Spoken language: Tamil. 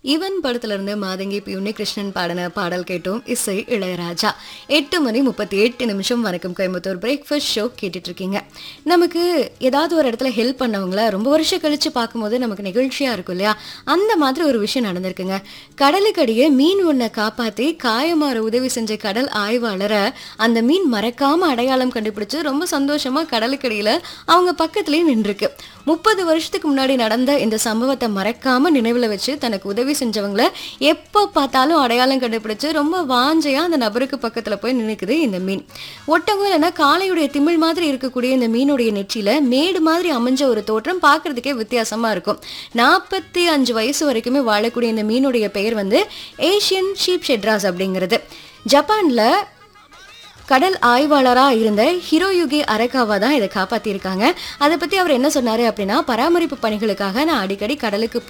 இவன் படத்துல இருந்து மாதங்கி பி உன்னிகிருஷ்ணன் பாடின பாடல் கேட்டோம் இசை இளையராஜா எட்டு மணி முப்பத்தி எட்டு நிமிஷம் வணக்கம் கோயம்புத்தூர் பிரேக்ஃபாஸ்ட் ஷோ கேட்டுட்டு இருக்கீங்க நமக்கு ஏதாவது ஒரு இடத்துல ஹெல்ப் பண்ணவங்கள ரொம்ப வருஷம் கழிச்சு பார்க்கும்போது நமக்கு நிகழ்ச்சியா இருக்கும் இல்லையா அந்த மாதிரி ஒரு விஷயம் நடந்திருக்குங்க கடலுக்கடியே மீன் ஒன்றை காப்பாத்தி காயமாற உதவி செஞ்ச கடல் ஆய்வாளரை அந்த மீன் மறக்காம அடையாளம் கண்டுபிடிச்சு ரொம்ப சந்தோஷமா கடலுக்கடியில அவங்க பக்கத்துலயே நின்றுருக்கு முப்பது வருஷத்துக்கு முன்னாடி நடந்த இந்த சம்பவத்தை மறக்காம நினைவுல வச்சு தனக்கு உதவி செஞ்சவங்கள எப்போ பார்த்தாலும் அடையாளம் கண்டுபிடிச்சு ரொம்ப வாஞ்சையா அந்த நபருக்கு பக்கத்துல போய் நினைக்குது இந்த மீன் ஒட்டகம் இல்லைன்னா காளையுடைய திமிழ் மாதிரி இருக்கக்கூடிய இந்த மீனுடைய நெற்றியில மேடு மாதிரி அமைஞ்ச ஒரு தோற்றம் பார்க்கிறதுக்கே வித்தியாசமா இருக்கும் நாற்பத்தி அஞ்சு வயசு வரைக்குமே வாழக்கூடிய இந்த மீனுடைய பெயர் வந்து ஏஷியன் ஷீப் ஷெட்ராஸ் அப்படிங்கிறது ஜப்பான்ல கடல் ஆய்வாளராக இருந்த ஹிரோயுகி அரகாவா தான் இதை காப்பாற்றியிருக்காங்க அதை பற்றி அவர் என்ன சொன்னார் அப்படின்னா பராமரிப்பு பணிகளுக்காக நான் அடிக்கடி கடலுக்கு